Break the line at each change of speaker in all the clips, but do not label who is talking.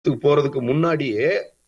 போறதுக்கு முன்னாடியே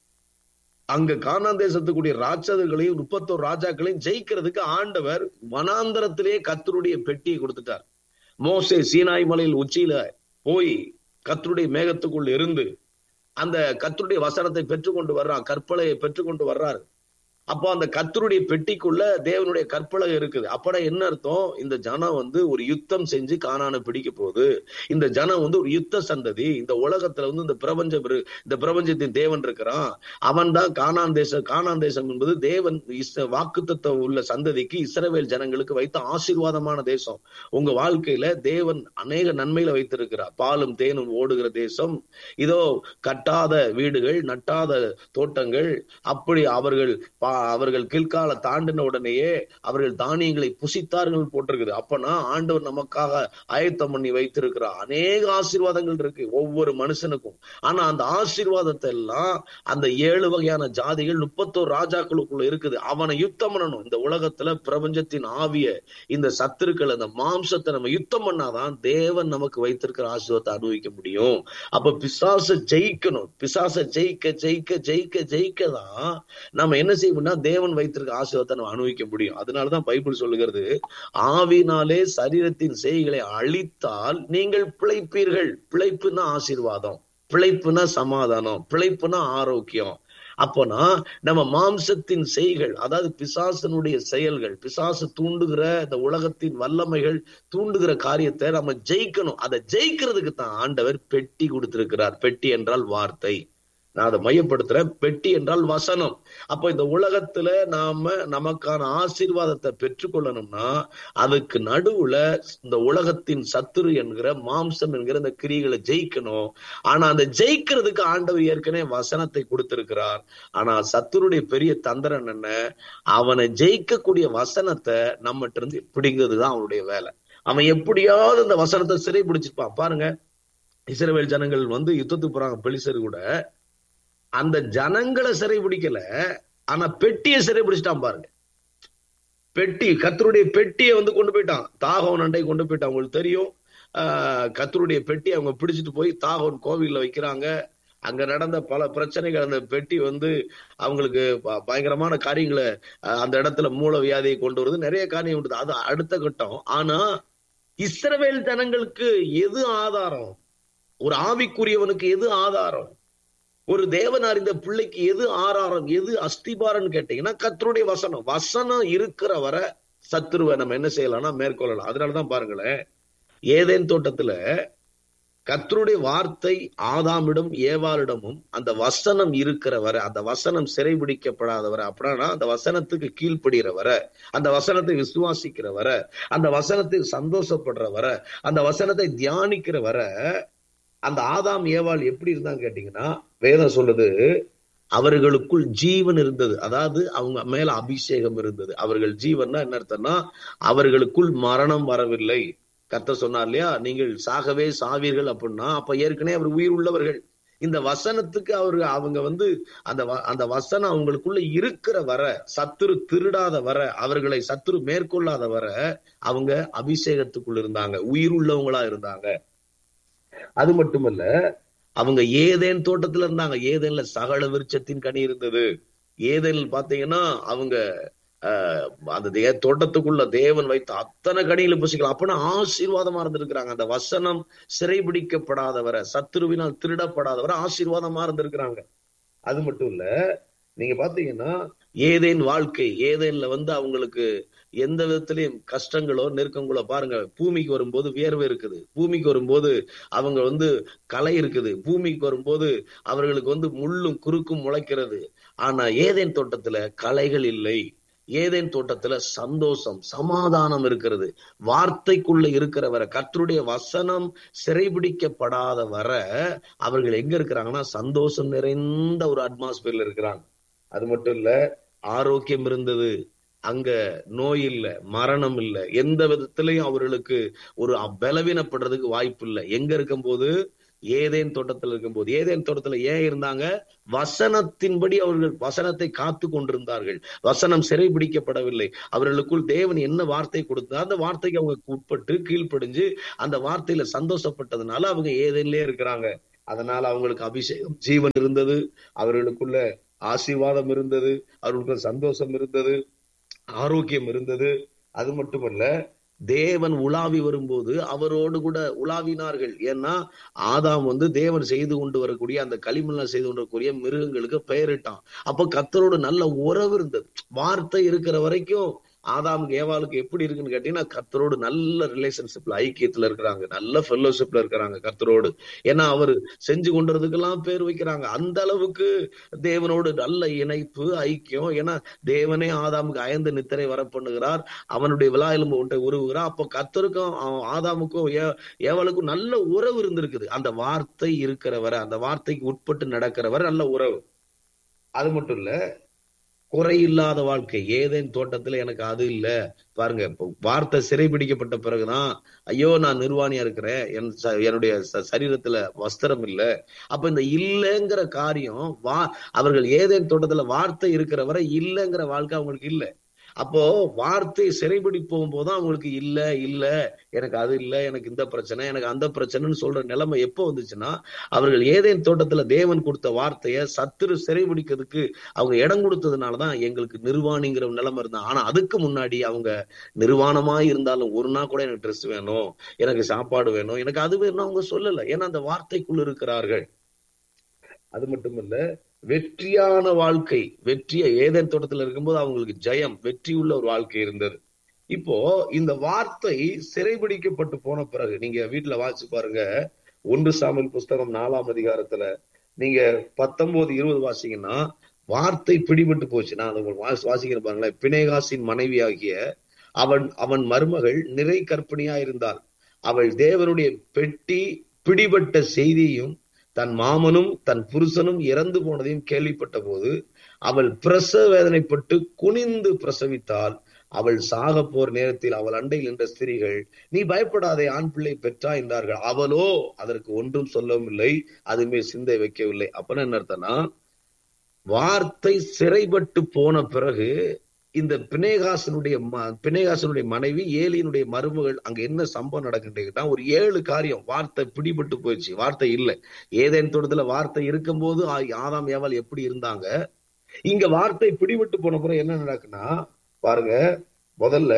அங்க கானான் தேசத்துக்குரிய ராட்சதர்களையும் முப்பத்தோரு ராஜாக்களையும் ஜெயிக்கிறதுக்கு ஆண்டவர் வனாந்தரத்திலே கத்தருடைய பெட்டியை கொடுத்துட்டார் மோசே சீனாய் மலையில் உச்சியில போய் கத்தருடைய மேகத்துக்குள் இருந்து அந்த கத்தருடைய வசனத்தை பெற்றுக்கொண்டு வர்றான் கற்பலையை பெற்றுக்கொண்டு வர்றாரு அப்போ அந்த கத்தருடைய பெட்டிக்குள்ள தேவனுடைய கற்பலகை இருக்குது அப்பட என்ன அர்த்தம் இந்த ஜனம் வந்து ஒரு யுத்தம் செஞ்சு காணான பிடிக்க போகுது இந்த ஜனம் வந்து ஒரு யுத்த சந்ததி இந்த உலகத்துல வந்து இந்த பிரபஞ்சம் இரு- இந்த பிரபஞ்சத்தின் தேவன் இருக்கிறான் அவன் தான் கானான் தேசம் கானான் தேசம் என்பது தேவன் வாக்குத்தத்தம் உள்ள சந்ததிக்கு இஸ்ரவேல் ஜனங்களுக்கு வைத்த ஆசீர்வாதமான தேசம் உங்க வாழ்க்கையில தேவன் அநேக நன்மையில வைத்திருக்கிறார் பாலும் தேனும் ஓடுகிற தேசம் இதோ கட்டாத வீடுகள் நட்டாத தோட்டங்கள் அப்படி அவர்கள் பா- அவர்கள் கீழ்கால தாண்டின உடனேயே அவர்கள் தானியங்களை புசித்தார்கள் போட்டிருக்குது அப்பனா ஆண்டவர் நமக்காக ஆயத்தம் பண்ணி வைத்திருக்கிறார் அநேக ஆசீர்வாதங்கள் இருக்கு ஒவ்வொரு மனுஷனுக்கும் ஆனா அந்த ஆசீர்வாதத்தை எல்லாம் அந்த ஏழு வகையான ஜாதிகள் முப்பத்தோரு ராஜாக்களுக்குள்ள இருக்குது அவனை யுத்தம் பண்ணணும் இந்த உலகத்துல பிரபஞ்சத்தின் ஆவிய இந்த சத்துருக்கள் அந்த மாம்சத்தை நம்ம யுத்தம் பண்ணாதான் தேவன் நமக்கு வைத்திருக்கிற ஆசீர்வாதத்தை அனுபவிக்க முடியும் அப்ப பிசாச ஜெயிக்கணும் பிசாச ஜெயிக்க ஜெயிக்க ஜெயிக்க ஜெயிக்க தான் நம்ம என்ன செய்யணும்னா தேவன் வைத்திருக்க ஆசீர்வாதத்தை நம்ம அனுபவிக்க முடியும் அதனாலதான் பைபிள் சொல்லுகிறது ஆவினாலே சரீரத்தின் செய்களை அழித்தால் நீங்கள் பிழைப்பீர்கள் பிழைப்புனா ஆசீர்வாதம் பிழைப்புனா சமாதானம் பிழைப்புனா ஆரோக்கியம் அப்போனா நம்ம மாம்சத்தின் செய்கள் அதாவது பிசாசனுடைய செயல்கள் பிசாசு தூண்டுகிற இந்த உலகத்தின் வல்லமைகள் தூண்டுகிற காரியத்தை நம்ம ஜெயிக்கணும் அதை ஜெயிக்கிறதுக்கு தான் ஆண்டவர் பெட்டி கொடுத்திருக்கிறார் பெட்டி என்றால் வார்த்தை நான் அதை மையப்படுத்துறேன் பெட்டி என்றால் வசனம் அப்போ இந்த உலகத்துல நாம நமக்கான ஆசீர்வாதத்தை பெற்றுக்கொள்ளணும்னா அதுக்கு நடுவுல இந்த உலகத்தின் சத்துரு என்கிற மாம்சம் என்கிற இந்த கிரிகளை ஜெயிக்கணும் ஆனா அந்த ஜெயிக்கிறதுக்கு ஆண்டவர் ஏற்கனவே வசனத்தை கொடுத்திருக்கிறார் ஆனா சத்துருடைய பெரிய தந்திரன் என்ன அவனை ஜெயிக்கக்கூடிய வசனத்தை நம்மகிட்ட இருந்து பிடிங்கிறதுதான் அவனுடைய வேலை அவன் எப்படியாவது அந்த வசனத்தை சிறை பிடிச்சிருப்பான் பாருங்க இஸ்ரவேல் ஜனங்கள் வந்து யுத்தத்துக்கு போறாங்க பெலிசர் கூட அந்த ஜனங்களை சிறை பிடிக்கல ஆனா பெட்டியை சிறை பிடிச்சிட்டான் பாருங்க பெட்டி கத்தருடைய பெட்டியை வந்து கொண்டு போயிட்டான் தாகவன் அண்டை கொண்டு போயிட்டான் உங்களுக்கு தெரியும் ஆஹ் கத்தருடைய பெட்டி அவங்க பிடிச்சிட்டு போய் தாகவன் கோவில்ல வைக்கிறாங்க அங்க நடந்த பல பிரச்சனைகள் அந்த பெட்டி வந்து அவங்களுக்கு ப- பயங்கரமான காரியங்களை ஆஹ் அந்த இடத்துல மூல வியாதியை கொண்டு வருது நிறைய காரியம் உண்டு அது அடுத்த கட்டம் ஆனா இஸ்ரவேல் ஜனங்களுக்கு எது ஆதாரம் ஒரு ஆவிக்குரியவனுக்கு எது ஆதாரம் ஒரு தேவன் அறிந்த பிள்ளைக்கு எது ஆதாரம் எது அஸ்திபாரன்னு கேட்டீங்கன்னா கத்தருடைய வசனம் வசனம் இருக்கிற வர சத்துருவை நம்ம என்ன செய்யலாம்னா மேற்கொள்ளலாம் அதனாலதான் பாருங்களேன் ஏதேன் தோட்டத்துல கத்தருடைய வார்த்தை ஆதாமிடம் ஏவாளிடமும் அந்த வசனம் இருக்கிற வரை அந்த வசனம் சிறைபிடிக்கப்படாத வரை அப்படின்னா அந்த வசனத்துக்கு கீழ்ப்படுகிற வரை அந்த வசனத்தை விசுவாசிக்கிற வரை அந்த வசனத்தை சந்தோஷப்படுற வரை அந்த வசனத்தை தியானிக்கிற வரை அந்த ஆதாம் ஏவாள் எப்படி இருந்தாங்க கேட்டீங்கன்னா வேதம் சொல்லுது அவர்களுக்குள் ஜீவன் இருந்தது அதாவது அவங்க மேல அபிஷேகம் இருந்தது அவர்கள் ஜீவன்னா என்ன அர்த்தம்னா அவர்களுக்குள் மரணம் வரவில்லை கர்த்தர் சொன்னார் இல்லையா நீங்கள் சாகவே சாவீர்கள் அப்படின்னா அப்ப ஏற்கனவே அவர் உயிர் உள்ளவர்கள் இந்த வசனத்துக்கு அவரு அவங்க வந்து அந்த வ- அந்த வசனம் அவங்களுக்குள்ள இருக்கிற வர சத்துரு திருடாத வர அவர்களை சத்துரு மேற்கொள்ளாத வர அவங்க அபிஷேகத்துக்குள் இருந்தாங்க உயிர் உள்ளவங்களா இருந்தாங்க அது மட்டுமல்ல அவங்க ஏதேன் தோட்டத்துல இருந்தாங்க ஏதேன்ல சகல விருட்சத்தின் கனி இருந்தது ஏதேனில் பாத்தீங்கன்னா அவங்க ஆஹ், அந்த தே தோட்டத்துக்குள்ள தேவன் வைத்த அத்தனை கனியில புசிக்கலாம் அப்பனா ஆசீர்வாதமா இருந்திருக்கிறாங்க அந்த வசனம் சிறைபிடிக்கப்படாதவரை சத்துருவினால் திருடப்படாதவரை ஆசீர்வாதமா இருந்திருக்கிறாங்க அது மட்டும் இல்ல நீங்க பாத்தீங்கன்னா ஏதேன் வாழ்க்கை ஏதேன்ல வந்து அவங்களுக்கு எந்த விதத்திலையும் கஷ்டங்களோ நெருக்கங்களோ பாருங்க பூமிக்கு வரும்போது வியர்வை இருக்குது பூமிக்கு வரும்போது அவங்க வந்து களை இருக்குது பூமிக்கு வரும்போது அவர்களுக்கு வந்து முள்ளும் குறுக்கும் முளைக்கிறது ஆனா ஏதேன் தோட்டத்துல களைகள் இல்லை ஏதேன் தோட்டத்துல சந்தோஷம் சமாதானம் இருக்கிறது வார்த்தைக்குள்ள இருக்கிற வரை கர்த்தருடைய வசனம் சிறைபிடிக்கப்படாத வர அவர்கள் எங்க இருக்கிறாங்கன்னா சந்தோஷம் நிறைந்த ஒரு அட்மாஸ்பியர்ல இருக்கிறாங்க அது மட்டும் இல்ல ஆரோக்கியம் இருந்தது அங்க நோய் இல்ல மரணம் இல்ல எந்த விதத்திலையும் அவர்களுக்கு ஒரு பலவீனப்படுறதுக்கு வாய்ப்பு இல்லை எங்க இருக்கும்போது ஏதேன் தோட்டத்துல இருக்கும்போது ஏதேன் தோட்டத்துல ஏன் இருந்தாங்க வசனத்தின்படி அவர்கள் வசனத்தை காத்து கொண்டிருந்தார்கள் வசனம் சிறைபிடிக்கப்படவில்லை அவர்களுக்குள் தேவன் என்ன வார்த்தை கொடுத்தா அந்த வார்த்தைக்கு அவங்க உட்பட்டு கீழ்ப்படிஞ்சு அந்த வார்த்தையில சந்தோஷப்பட்டதுனால அவங்க ஏதேன்லயே இருக்கிறாங்க அதனால அவங்களுக்கு அபிஷேகம் ஜீவன் இருந்தது அவர்களுக்குள்ள ஆசீர்வாதம் இருந்தது அவர்களுக்குள்ள சந்தோஷம் இருந்தது ஆரோக்கியம் இருந்தது அது மட்டுமல்ல தேவன் உலாவி வரும்போது அவரோடு கூட உலாவினார்கள் ஏன்னா ஆதாம் வந்து தேவன் செய்து கொண்டு வரக்கூடிய அந்த களிமண்ண செய்து கொண்டு வரக்கூடிய மிருகங்களுக்கு பெயரிட்டான் அப்ப கத்தரோடு நல்ல உறவு இருந்தது வார்த்தை இருக்கிற வரைக்கும் ஆதாமுக்கு ஏவாளுக்கு எப்படி இருக்குன்னு கேட்டீங்கன்னா கத்தரோடு நல்ல ரிலேஷன்ஷிப்ல ஐக்கியத்துல இருக்கிறாங்க நல்ல ஃபெல்லோஷிப்ல இருக்கிறாங்க கத்தரோடு ஏன்னா அவர் செஞ்சு கொண்டதுக்கெல்லாம் பேர் வைக்கிறாங்க அந்த அளவுக்கு தேவனோடு நல்ல இணைப்பு ஐக்கியம் ஏன்னா தேவனே ஆதாமுக்கு அயர்ந்து நித்திரை வர பண்ணுகிறார் அவனுடைய விழா எலும்பு ஒன்றை உருவுகிறார் அப்போ கத்தருக்கும் ஆதாமுக்கும் ஏவலுக்கும் நல்ல உறவு இருந்திருக்குது அந்த வார்த்தை இருக்கிறவரை அந்த வார்த்தைக்கு உட்பட்டு நடக்கிறவர் நல்ல உறவு அது மட்டும் இல்ல குறை இல்லாத வாழ்க்கை ஏதேன் தோட்டத்துல எனக்கு அது இல்ல பாருங்க வார்த்தை சிறைபிடிக்கப்பட்ட பிறகுதான் ஐயோ நான் நிர்வாணியா இருக்கிறேன் என் என்னுடைய சரீரத்துல வஸ்திரம் இல்ல அப்ப இந்த இல்லைங்கிற காரியம் வா அவர்கள் ஏதேன் தோட்டத்துல வார்த்தை இருக்கிற வரை இல்லைங்கிற வாழ்க்கை அவங்களுக்கு இல்லை அப்போ வார்த்தை சிறைபிடி போகும்போதுதான் அவங்களுக்கு இல்ல இல்ல எனக்கு அது இல்ல எனக்கு இந்த பிரச்சனை எனக்கு அந்த பிரச்சனைன்னு சொல்ற நிலைமை எப்போ வந்துச்சுன்னா அவர்கள் ஏதேன் தோட்டத்துல தேவன் கொடுத்த வார்த்தைய சத்துரு சிறைபிடிக்கிறதுக்கு அவங்க இடம் கொடுத்ததுனாலதான் எங்களுக்கு நிர்வாணிங்கிற நிலைமை இருந்தா ஆனா அதுக்கு முன்னாடி அவங்க நிர்வாணமா இருந்தாலும் ஒரு நாள் கூட எனக்கு ட்ரெஸ் வேணும் எனக்கு சாப்பாடு வேணும் எனக்கு அது வேணும் அவங்க சொல்லல ஏன்னா அந்த வார்த்தைக்குள் இருக்கிறார்கள் அது மட்டும் இல்ல வெற்றியான வாழ்க்கை வெற்றிய ஏதேன் தோட்டத்துல இருக்கும்போது அவங்களுக்கு ஜெயம் வெற்றி உள்ள ஒரு வாழ்க்கை இருந்தது இப்போ இந்த வார்த்தை சிறைபிடிக்கப்பட்டு போன பிறகு நீங்க வீட்டுல வாசிச்சு பாருங்க ஒன்று சாமியல் புஸ்தகம் நாலாம் அதிகாரத்துல நீங்க பத்தொன்பது இருபது வாசிங்கன்னா வார்த்தை பிடிபட்டு போச்சு நான் உங்களுக்கு வாசிக்கிறேன் பாருங்களேன் பினேகாசின் மனைவி ஆகிய அவன் அவன் மருமகள் நிறை கற்பிணியா இருந்தாள் அவள் தேவனுடைய பெட்டி பிடிபட்ட செய்தியும் தன் மாமனும் தன் புருஷனும் இறந்து போனதையும் கேள்விப்பட்ட போது அவள் பிரசவ வேதனைப்பட்டு குனிந்து பிரசவித்தால் அவள் சாக போர் நேரத்தில் அவள் அண்டையில் நின்ற ஸ்திரீகள் நீ பயப்படாதே ஆண் பிள்ளை பெற்றா என்றார்கள் அவளோ அதற்கு ஒன்றும் சொல்லவும் இல்லை அதுமே சிந்தை வைக்கவில்லை அப்பன்னு என்ன அர்த்தம்னா வார்த்தை சிறைப்பட்டு போன பிறகு இந்த பினேகாசனுடைய பினேகாசனுடைய மனைவி ஏலியனுடைய மருமகள் அங்க என்ன சம்பவம் நடக்குதுன்னா ஒரு ஏழு காரியம் வார்த்தை பிடிபட்டு போயிடுச்சு வார்த்தை இல்லை ஏதேன் தோட்டத்துல வார்த்தை இருக்கும்போது ஆதாம் ஏவாள் எப்படி இருந்தாங்க இங்க வார்த்தை பிடிபட்டு போன பிறகு என்ன நடக்குன்னா பாருங்க முதல்ல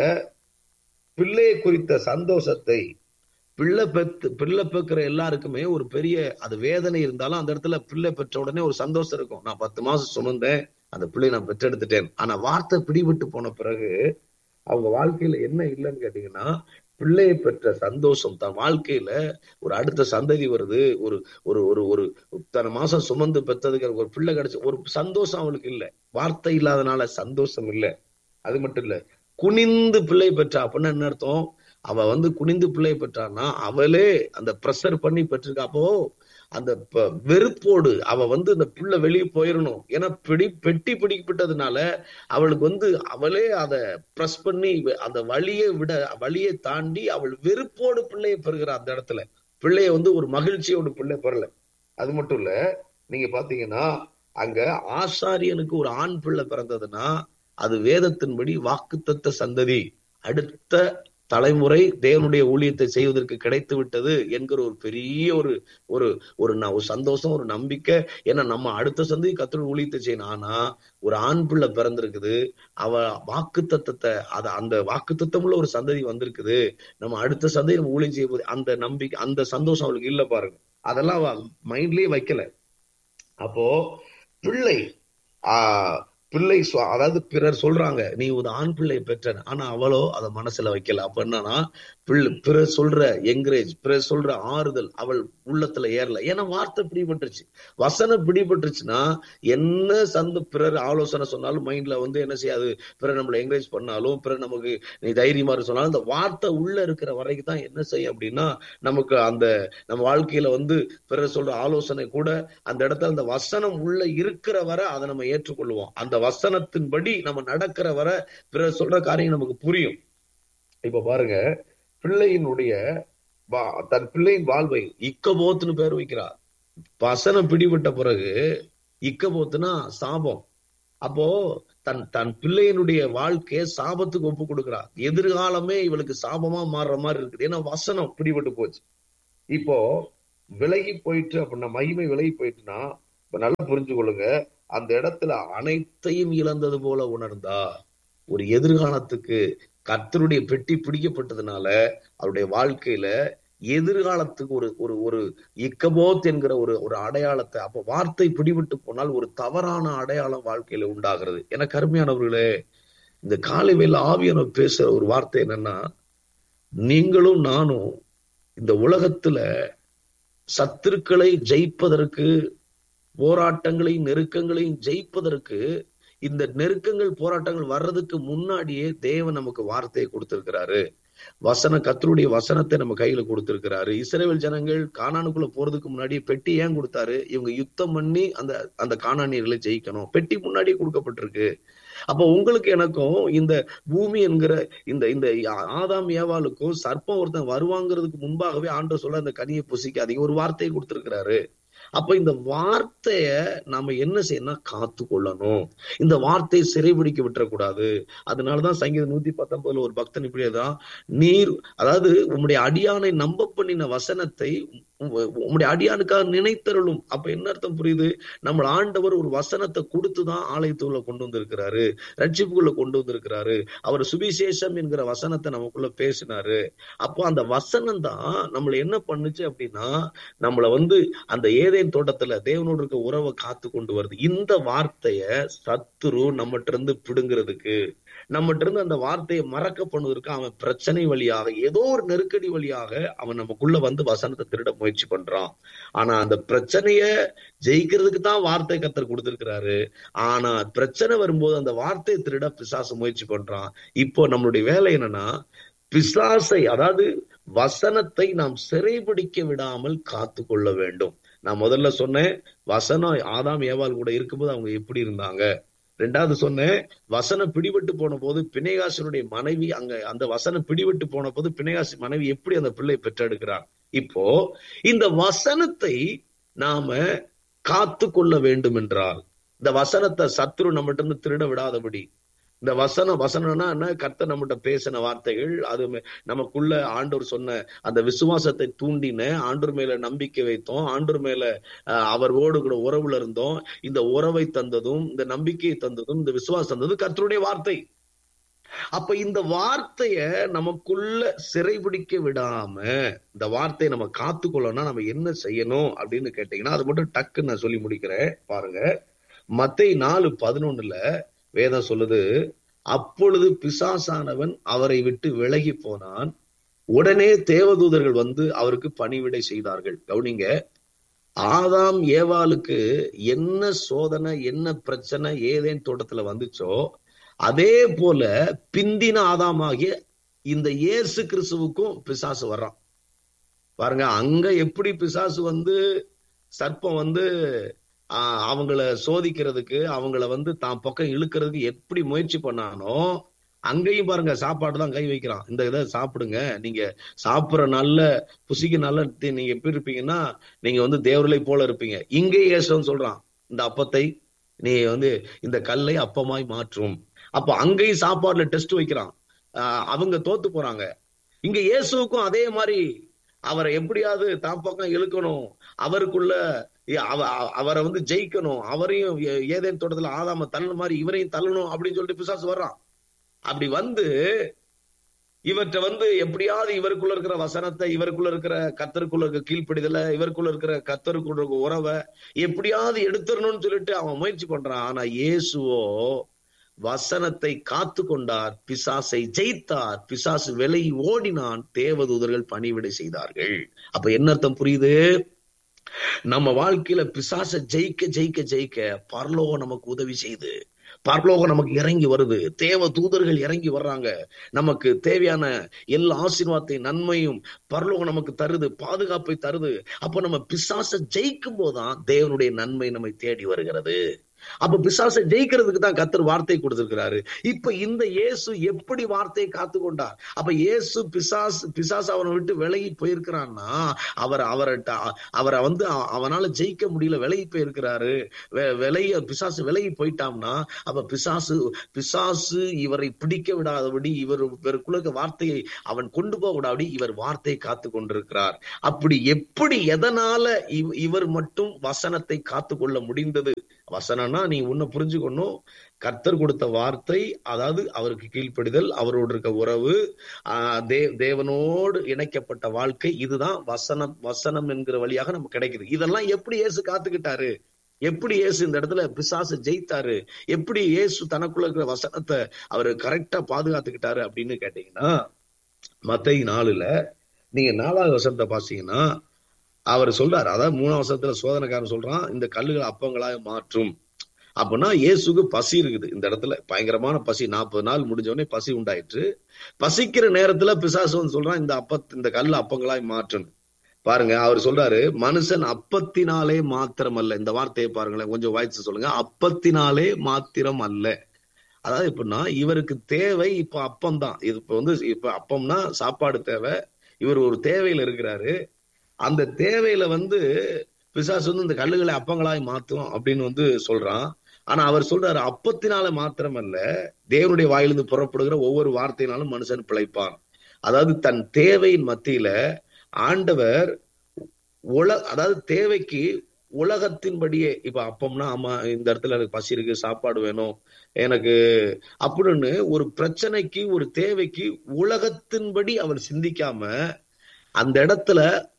பிள்ளையை குறித்த சந்தோஷத்தை பிள்ளை பெத்து பிள்ளை பெக்கிற எல்லாருக்குமே ஒரு பெரிய அது வேதனை இருந்தாலும் அந்த இடத்துல பிள்ளை பெற்ற உடனே ஒரு சந்தோஷம் இருக்கும் நான் பத்து மாசம் சுமந்தேன் அந்த பிள்ளை நான் பெற்றெடுத்துட்டேன் ஆனா வார்த்தை பிடிபட்டு போன பிறகு அவங்க வாழ்க்கையில என்ன இல்லைன்னு கேட்டீங்கன்னா பிள்ளையை பெற்ற சந்தோஷம் தன் வாழ்க்கையில ஒரு அடுத்த சந்ததி வருது ஒரு ஒரு ஒரு ஒரு தன மாசம் சுமந்து பெற்றதுக்கு ஒரு பிள்ளை கிடைச்ச ஒரு சந்தோஷம் அவளுக்கு இல்லை வார்த்தை இல்லாதனால சந்தோஷம் இல்லை அது மட்டும் இல்ல குனிந்து பிள்ளை பெற்றா அப்படின்னா என்ன அர்த்தம் அவ வந்து குனிந்து பிள்ளை பெற்றான்னா அவளே அந்த ப்ரெஷர் பண்ணி பெற்றிருக்கா அப்போ அந்த வெறுப்போடு அவ வந்து அந்த பிள்ளை வெளியே போயிடணும் ஏன்னா பிடி பெட்டி பிடிக்கப்பட்டதுனால அவளுக்கு வந்து அவளே அதை ப்ரெஸ் பண்ணி அந்த வழியை விட வழியை தாண்டி அவள் வெறுப்போடு பிள்ளையை பெறுகிறா அந்த இடத்துல பிள்ளைய வந்து ஒரு மகிழ்ச்சியோடு பிள்ளை பெறல அது மட்டும் இல்ல நீங்க பாத்தீங்கன்னா அங்க ஆசாரியனுக்கு ஒரு ஆண் பிள்ளை பிறந்ததுன்னா அது வேதத்தின்படி வாக்குத்தத்த சந்ததி அடுத்த தலைமுறை தேவனுடைய ஊழியத்தை செய்வதற்கு கிடைத்து விட்டது என்கிற ஒரு பெரிய ஒரு ஒரு ஒரு ஒரு சந்தோஷம் ஒரு நம்பிக்கை ஏன்னா நம்ம அடுத்த சந்ததி கத்தோட ஊழியத்தை செய்யணும் ஆனா ஒரு ஆண் பிள்ளை பிறந்திருக்குது அவ வாக்கு தத்தத்தை அத அந்த வாக்கு தத்தமுள்ள ஒரு சந்ததி வந்திருக்குது நம்ம அடுத்த சந்ததி நம்ம ஊழியம் செய்ய போது அந்த நம்பிக்கை அந்த சந்தோஷம் அவளுக்கு இல்ல பாருங்க அதெல்லாம் அவ மைண்ட்லயே வைக்கல அப்போ பிள்ளை ஆஹ் பிள்ளை அதாவது பிறர் சொல்றாங்க நீ ஒரு ஆண் பிள்ளை பெற்ற ஆனா அவளோ அதை மனசுல வைக்கல அப்ப என்னன்னா பிள்ளை பிறர் சொல்ற என்கரேஜ் பிறர் சொல்ற ஆறுதல் அவள் உள்ளத்துல ஏறல ஏன்னா வார்த்தை பிடிபட்டுருச்சு வசனம் பிடிபட்டுருச்சுன்னா என்ன சந்த பிறர் ஆலோசனை சொன்னாலும் மைண்ட்ல வந்து என்ன செய்யாது பிறர் நம்மளை என்கரேஜ் பண்ணாலும் பிறர் நமக்கு நீ தைரியமா சொன்னாலும் இந்த வார்த்தை உள்ள இருக்கிற வரைக்கும் தான் என்ன செய்யும் அப்படின்னா நமக்கு அந்த நம்ம வாழ்க்கையில வந்து பிறர் சொல்ற ஆலோசனை கூட அந்த இடத்துல அந்த வசனம் உள்ள இருக்கிற வரை அதை நம்ம ஏற்றுக்கொள்வோம் அந்த வசனத்தின்படி நம்ம நடக்கிற வர பிறர் சொல்ற காரியம் நமக்கு புரியும் இப்ப பாருங்க பிள்ளையினுடைய தன் பிள்ளையின் வாழ்வை இக்கபோத்துன்னு பேர் வைக்கிறார் வசனம் பிடிபட்ட பிறகு இக்கபோத்துனா சாபம் அப்போ தன் தன் பிள்ளையினுடைய வாழ்க்கைய சாபத்துக்கு ஒப்பு கொடுக்கிறார் எதிர்காலமே இவளுக்கு சாபமா மாறுற மாதிரி இருக்குது ஏன்னா வசனம் பிடிபட்டு போச்சு இப்போ விலகி போயிட்டு அப்படின்னா மகிமை விலகி போயிட்டுன்னா இப்ப நல்லா புரிஞ்சு கொள்ளுங்க அந்த இடத்துல அனைத்தையும் இழந்தது போல உணர்ந்தா ஒரு எதிர்காலத்துக்கு கர்த்தருடைய பெட்டி பிடிக்கப்பட்டதுனால அவருடைய வாழ்க்கையில எதிர்காலத்துக்கு ஒரு ஒரு ஒரு இக்கபோத் என்கிற ஒரு ஒரு அடையாளத்தை அப்ப வார்த்தை பிடிபட்டு போனால் ஒரு தவறான அடையாளம் வாழ்க்கையில உண்டாகிறது என கருமையானவர்களே இந்த காலை வேலை ஆவியான பேசுற ஒரு வார்த்தை என்னன்னா நீங்களும் நானும் இந்த உலகத்துல சத்துருக்களை ஜெயிப்பதற்கு போராட்டங்களையும் நெருக்கங்களையும் ஜெயிப்பதற்கு இந்த நெருக்கங்கள் போராட்டங்கள் வர்றதுக்கு முன்னாடியே தேவன் நமக்கு வார்த்தையை கொடுத்திருக்கிறாரு வசன கத்தருடைய வசனத்தை நம்ம கையில கொடுத்திருக்கிறாரு இஸ்ரேல் ஜனங்கள் காணானுக்குள்ள போறதுக்கு முன்னாடியே பெட்டி ஏன் கொடுத்தாரு இவங்க யுத்தம் பண்ணி அந்த அந்த காணானியர்களை ஜெயிக்கணும் பெட்டி முன்னாடியே கொடுக்கப்பட்டிருக்கு அப்ப உங்களுக்கு எனக்கும் இந்த பூமி என்கிற இந்த இந்த ஆதாம் ஏவாளுக்கும் சர்ப்பம் ஒருத்தன் வருவாங்கிறதுக்கு முன்பாகவே ஆண்டு சொல்ல அந்த கனியை புசிக்காதீங்க ஒரு வார்த்தையை கொடுத்திருக்கிறாரு அப்ப இந்த வார்த்தைய நாம என்ன செய்யணும் காத்து கொள்ளணும் இந்த வார்த்தையை சிறைபிடிக்க விட்டுறக்கூடாது அதனாலதான் சங்கீதம் நூத்தி பத்தொன்பதுல ஒரு பக்தன் இப்படியேதான் நீர் அதாவது உம்முடைய அடியானை நம்ப பண்ணின வசனத்தை உம்முடைய அடியானுக்காக நினைத்தருளும் அப்ப என்ன அர்த்தம் புரியுது நம்ம ஆண்டவர் ஒரு வசனத்தை கொடுத்துதான் ஆலயத்துக்குள்ள கொண்டு வந்திருக்கிறாரு ரட்சிப்புக்குள்ள கொண்டு வந்திருக்கிறாரு அவர் சுவிசேஷம் என்கிற வசனத்தை நமக்குள்ள பேசினாரு அப்போ அந்த வசனம் தான் நம்மள என்ன பண்ணுச்சு அப்படின்னா நம்மள வந்து அந்த ஏதேன் தோட்டத்துல தேவனோடு இருக்க உறவை காத்து கொண்டு வருது இந்த வார்த்தைய சத்துரு நம்மகிட்ட இருந்து பிடுங்கிறதுக்கு நம்மகிட்ட இருந்து அந்த வார்த்தையை மறக்க பண்ணுவதற்கு அவன் பிரச்சனை வழியாக ஏதோ ஒரு நெருக்கடி வழியாக அவன் நமக்குள்ள வந்து வசனத்தை திருட முயற்சி பண்றான் ஆனா அந்த பிரச்சனைய ஜெயிக்கிறதுக்கு தான் வார்த்தை கத்தர் கொடுத்திருக்கிறாரு ஆனா பிரச்சனை வரும்போது அந்த வார்த்தையை திருட பிசாசு முயற்சி பண்றான் இப்போ நம்மளுடைய வேலை என்னன்னா பிசாசை அதாவது வசனத்தை நாம் சிறைபிடிக்க விடாமல் காத்து கொள்ள வேண்டும் நான் முதல்ல சொன்னேன் வசனம் ஆதாம் ஏவாள் கூட இருக்கும்போது அவங்க எப்படி இருந்தாங்க ரெண்டாவது சொன்னேன் வசனம் பிடிபட்டு போன போது பிணைகாசனுடைய மனைவி அங்க அந்த வசனம் பிடிபட்டு போன போது பிணைகாசி மனைவி எப்படி அந்த பிள்ளை பெற்றெடுக்கிறார் இப்போ இந்த வசனத்தை நாம காத்து கொள்ள வேண்டும் என்றால் இந்த வசனத்தை சத்துரு நம்மகிட்ட இருந்து திருட விடாதபடி இந்த வசனம் வசனம்னா என்ன கர்த்தர் நம்மகிட்ட பேசின வார்த்தைகள் அது நமக்குள்ள ஆண்டவர் சொன்ன அந்த விசுவாசத்தை தூண்டின ஆண்டவர் மேல நம்பிக்கை வைத்தோம் ஆண்டவர் மேல அவரோடு கூட உறவுல இருந்தோம் இந்த உறவை தந்ததும் இந்த நம்பிக்கையை தந்ததும் இந்த விசுவாசம் தந்ததும் கர்த்தருடைய வார்த்தை அப்ப இந்த வார்த்தைய நமக்குள்ள சிறைபிடிக்க விடாம இந்த வார்த்தையை நம்ம காத்துக்கொள்ளணும்னா நம்ம என்ன செய்யணும் அப்படின்னு கேட்டீங்கன்னா அது மட்டும் டக்குன்னு நான் சொல்லி முடிக்கிறேன் பாருங்க மத்தை நாலு பதினொன்னுல வேதம் சொல்லுது அப்பொழுது பிசாசானவன் அவரை விட்டு விலகி போனான் உடனே தேவதூதர்கள் வந்து அவருக்கு பணிவிடை செய்தார்கள் கவுனிங்க ஆதாம் ஏவாளுக்கு என்ன சோதனை என்ன பிரச்சனை ஏதேன் தோட்டத்துல வந்துச்சோ அதே போல பிந்தின ஆதாமாகிய இந்த இயேசு கிறிஸ்துவுக்கும் பிசாசு வர்றான் பாருங்க அங்க எப்படி பிசாசு வந்து சர்ப்பம் வந்து ஆஹ் அவங்கள சோதிக்கிறதுக்கு அவங்கள வந்து தான் பக்கம் இழுக்கிறதுக்கு எப்படி முயற்சி பண்ணானோ அங்கேயும் பாருங்க சாப்பாடு தான் கை வைக்கிறான் இந்த இதை சாப்பிடுங்க நீங்க சாப்பிடுற நல்ல புசிக்கு நல்ல நீங்க எப்படி இருப்பீங்கன்னா நீங்க வந்து தேவர்களை போல இருப்பீங்க இங்கே ஏசவன் சொல்றான் இந்த அப்பத்தை நீ வந்து இந்த கல்லை அப்பமாய் மாற்றும் அப்ப அங்கேயும் சாப்பாடுல டெஸ்ட் வைக்கிறான் அவங்க தோத்து போறாங்க இங்க இயேசுக்கும் அதே மாதிரி அவரை எப்படியாவது தான் பக்கம் இழுக்கணும் அவருக்குள்ள அவரை வந்து ஜெயிக்கணும் அவரையும் ஏதேன் தோட்டத்துல ஆதாம தள்ளன மாதிரி இவரையும் தள்ளணும் அப்படின்னு சொல்லிட்டு பிசாசு வர்றான் அப்படி வந்து இவற்றை வந்து எப்படியாவது இவருக்குள்ள இருக்கிற வசனத்தை இவருக்குள்ள இருக்கிற கத்தருக்குள்ள இருக்க கீழ்ப்படிதல இவருக்குள்ள இருக்கிற கத்தருக்குள்ள இருக்க உறவை எப்படியாவது எடுத்துடணும்னு சொல்லிட்டு அவன் முயற்சி பண்றான் ஆனா இயேசுவோ வசனத்தை காத்து கொண்டார் பிசாசை ஜெயித்தார் பிசாசு விலை ஓடினான் தேவதூதர்கள் பணிவிடை செய்தார்கள் அப்ப என்ன அர்த்தம் புரியுது நம்ம வாழ்க்கையில பிசாச ஜெயிக்க ஜெயிக்க ஜெயிக்க பரலோகம் நமக்கு உதவி செய்து பரலோகம் நமக்கு இறங்கி வருது தேவ தூதர்கள் இறங்கி வர்றாங்க நமக்கு தேவையான எல்லா ஆசீர்வாதத்தையும் நன்மையும் பரலோகம் நமக்கு தருது பாதுகாப்பை தருது அப்ப நம்ம பிசாச ஜெயிக்கும் போதுதான் தேவனுடைய நன்மை நம்மை தேடி வருகிறது அப்ப பிசாசை ஜெயிக்கிறதுக்கு தான் கத்தர் வார்த்தை கொடுத்திருக்கிறாரு இப்ப இந்த இயேசு எப்படி வார்த்தையை காத்து கொண்டார் அப்ப இயேசு பிசாஸ் பிசாசு அவனை விட்டு விலகி போயிருக்கிறான்னா அவர் அவரை அவரை வந்து அவனால ஜெயிக்க முடியல விலகி போயிருக்கிறாரு விலகி பிசாசு விலகி போயிட்டான்னா அப்ப பிசாசு பிசாசு இவரை பிடிக்க விடாதபடி இவர் இவருக்குள்ள வார்த்தையை அவன் கொண்டு போக விடாதபடி இவர் வார்த்தையை காத்து கொண்டிருக்கிறார் அப்படி எப்படி எதனால இவர் மட்டும் வசனத்தை காத்து கொள்ள முடிந்தது வசனம்னா நீ உன்னை புரிஞ்சுக்கணும் கர்த்தர் கொடுத்த வார்த்தை அதாவது அவருக்கு கீழ்ப்படிதல் அவரோடு இருக்க உறவு தே தேவனோடு இணைக்கப்பட்ட வாழ்க்கை இதுதான் வசனம் வசனம் என்கிற வழியாக நமக்கு கிடைக்குது இதெல்லாம் எப்படி இயேசு காத்துக்கிட்டாரு எப்படி இயேசு இந்த இடத்துல பிசாசு ஜெயித்தாரு எப்படி இயேசு தனக்குள்ள இருக்கிற வசனத்தை அவரு கரெக்டா பாதுகாத்துக்கிட்டாரு அப்படின்னு கேட்டீங்கன்னா மத்தை நாலுல நீங்க நாலாவது வசனத்தை பாத்தீங்கன்னா அவர் சொல்றாரு அதாவது மூணாம் வருஷத்துல சோதனைக்காரன் சொல்றான் இந்த கல்லுகளை அப்பங்களாக மாற்றும் அப்படின்னா இயேசுக்கு பசி இருக்குது இந்த இடத்துல பயங்கரமான பசி நாற்பது நாள் முடிஞ்ச உடனே பசி உண்டாயிற்று பசிக்கிற நேரத்துல பிசாசு வந்து சொல்றான் இந்த அப்ப இந்த கல் அப்பங்களாய் மாற்றணும் பாருங்க அவர் சொல்றாரு மனுஷன் அப்பத்தினாலே மாத்திரம் அல்ல இந்த வார்த்தையை பாருங்களேன் கொஞ்சம் வாய்ச்சு சொல்லுங்க அப்பத்தினாலே மாத்திரம் அல்ல அதாவது எப்படின்னா இவருக்கு தேவை இப்ப அப்பம் தான் இது இப்ப வந்து இப்ப அப்பம்னா சாப்பாடு தேவை இவர் ஒரு தேவையில இருக்கிறாரு அந்த தேவையில வந்து பிசாசு வந்து இந்த கல்லுகளை அப்பங்களாய் மாத்தும் அப்படின்னு வந்து சொல்றான் ஆனா அவர் சொல்றாரு அப்பத்தினால மாத்திரம் அல்ல தேவனுடைய வாயிலிருந்து புறப்படுகிற ஒவ்வொரு வார்த்தையினாலும் மனுஷன் பிழைப்பான் அதாவது தன் தேவையின் மத்தியில ஆண்டவர் உல அதாவது தேவைக்கு உலகத்தின்படியே இப்ப அப்பம்னா ஆமா இந்த இடத்துல எனக்கு பசி இருக்கு சாப்பாடு வேணும் எனக்கு அப்படின்னு ஒரு பிரச்சனைக்கு ஒரு தேவைக்கு உலகத்தின்படி அவர் சிந்திக்காம அந்த இடத்துல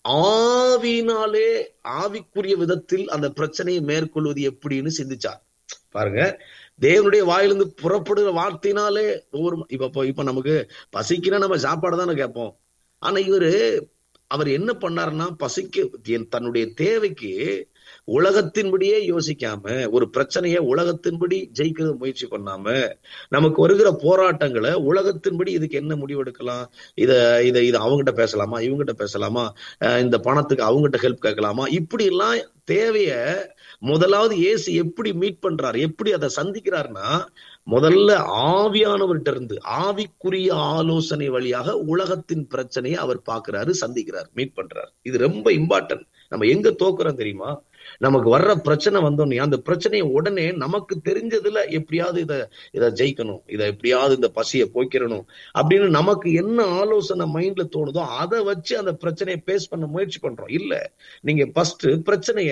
ஆவினாலே ஆவிக்குரிய விதத்தில் அந்த பிரச்சனையை மேற்கொள்வது எப்படின்னு சிந்திச்சார் பாருங்க தேவனுடைய வாயிலிருந்து புறப்படுகிற வார்த்தையினாலே ஒவ்வொரு இப்ப இப்ப நமக்கு பசிக்கிற நம்ம சாப்பாடு தானே கேட்போம் ஆனா இவரு அவர் என்ன பண்ணாருன்னா பசிக்க தன்னுடைய தேவைக்கு உலகத்தின்படியே யோசிக்காம ஒரு பிரச்சனைய உலகத்தின்படி ஜெயிக்கிறது முயற்சி பண்ணாம நமக்கு வருகிற போராட்டங்களை உலகத்தின்படி இதுக்கு என்ன முடிவெடுக்கலாம் இத இத இது அவங்ககிட்ட பேசலாமா இவங்ககிட்ட பேசலாமா இந்த பணத்துக்கு அவங்ககிட்ட ஹெல்ப் கேட்கலாமா இப்படி எல்லாம் தேவைய முதலாவது இயேசு எப்படி மீட் பண்றாரு எப்படி அதை சந்திக்கிறாருன்னா முதல்ல ஆவியானவர்கிட்ட இருந்து ஆவிக்குரிய ஆலோசனை வழியாக உலகத்தின் பிரச்சனையை அவர் பாக்குறாரு சந்திக்கிறார் மீட் பண்றாரு இது ரொம்ப இம்பார்ட்டன்ட் நம்ம எங்க தோக்குறோம் தெரியுமா நமக்கு வர்ற பிரச்சனை வந்தோடனே அந்த பிரச்சனையை உடனே நமக்கு தெரிஞ்சதுல எப்படியாவது இத இத ஜெயிக்கணும் இத எப்படியாவது இந்த பசியை போய்க்கிறணும் அப்படின்னு நமக்கு என்ன ஆலோசனை மைண்ட்ல தோணுதோ அதை வச்சு அந்த பிரச்சனையை பேஸ் பண்ண முயற்சி பண்றோம் இல்ல நீங்க ஃபர்ஸ்ட் பிரச்சனைய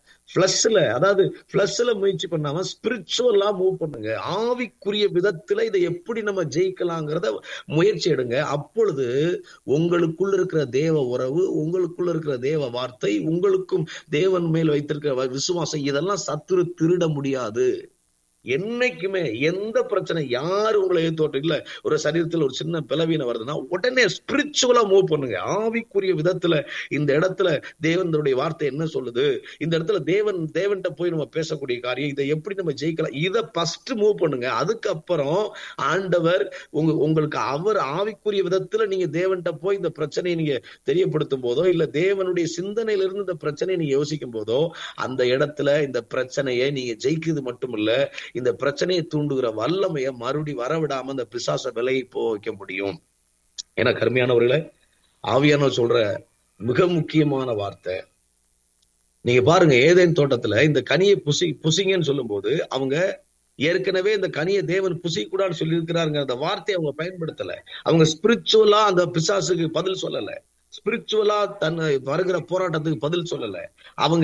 பிளஸ்ல அதாவது பிளஸ்ல முயற்சி பண்ணாம ஸ்பிரிச்சுவலா மூவ் பண்ணுங்க ஆவிக்குரிய விதத்துல இதை எப்படி நம்ம ஜெயிக்கலாங்கிறத முயற்சி எடுங்க அப்பொழுது உங்களுக்குள்ள இருக்கிற தேவ உறவு உங்களுக்குள்ள இருக்கிற தேவ வார்த்தை உங்களுக்கும் தேவன் மேல் வைத்திருக்கிற விசுவாசம் இதெல்லாம் சத்துரு திருட முடியாது என்னைக்குமே எந்த பிரச்சனை யாரு உங்களை ஏத்தோட்டம் இல்ல ஒரு சரீரத்துல ஒரு சின்ன பிளவீனம் வருதுன்னா உடனே ஸ்பிரிச்சுவலா மூவ் பண்ணுங்க ஆவிக்குரிய விதத்துல இந்த இடத்துல தேவனுடைய வார்த்தை என்ன சொல்லுது இந்த இடத்துல தேவன் தேவன்கிட்ட போய் நம்ம பேசக்கூடிய காரியம் இதை எப்படி நம்ம ஜெயிக்கலாம் இதை ஃபர்ஸ்ட் மூவ் பண்ணுங்க அதுக்கப்புறம் ஆண்டவர் உங்க உங்களுக்கு அவர் ஆவிக்குரிய விதத்துல நீங்க தேவன்கிட்ட போய் இந்த பிரச்சனையை நீங்க தெரியப்படுத்தும் போதோ இல்ல தேவனுடைய சிந்தனையில இருந்து இந்த பிரச்சனையை நீங்க யோசிக்கும் போதோ அந்த இடத்துல இந்த பிரச்சனையை நீங்க ஜெயிக்கிறது மட்டும் இல்ல இந்த பிரச்சனையை தூண்டுகிற வல்லமைய மறுபடி வரவிடாம இந்த பிசாச விலையை போ வைக்க முடியும் ஏன்னா கருமையானவர்களே ஆவியானவர் சொல்ற மிக முக்கியமான வார்த்தை நீங்க பாருங்க ஏதேன் தோட்டத்துல இந்த கனியை புசி புசிங்கன்னு சொல்லும் போது அவங்க ஏற்கனவே இந்த கனியை தேவன் புசி கூடான்னு சொல்லி இருக்கிறாருங்க அந்த வார்த்தையை அவங்க பயன்படுத்தல அவங்க ஸ்பிரிச்சுவலா அந்த பிசாசுக்கு பதில் சொல்லல ஸ்பிரிச்சுவலா தன் வருகிற போராட்டத்துக்கு பதில் சொல்லல அவங்க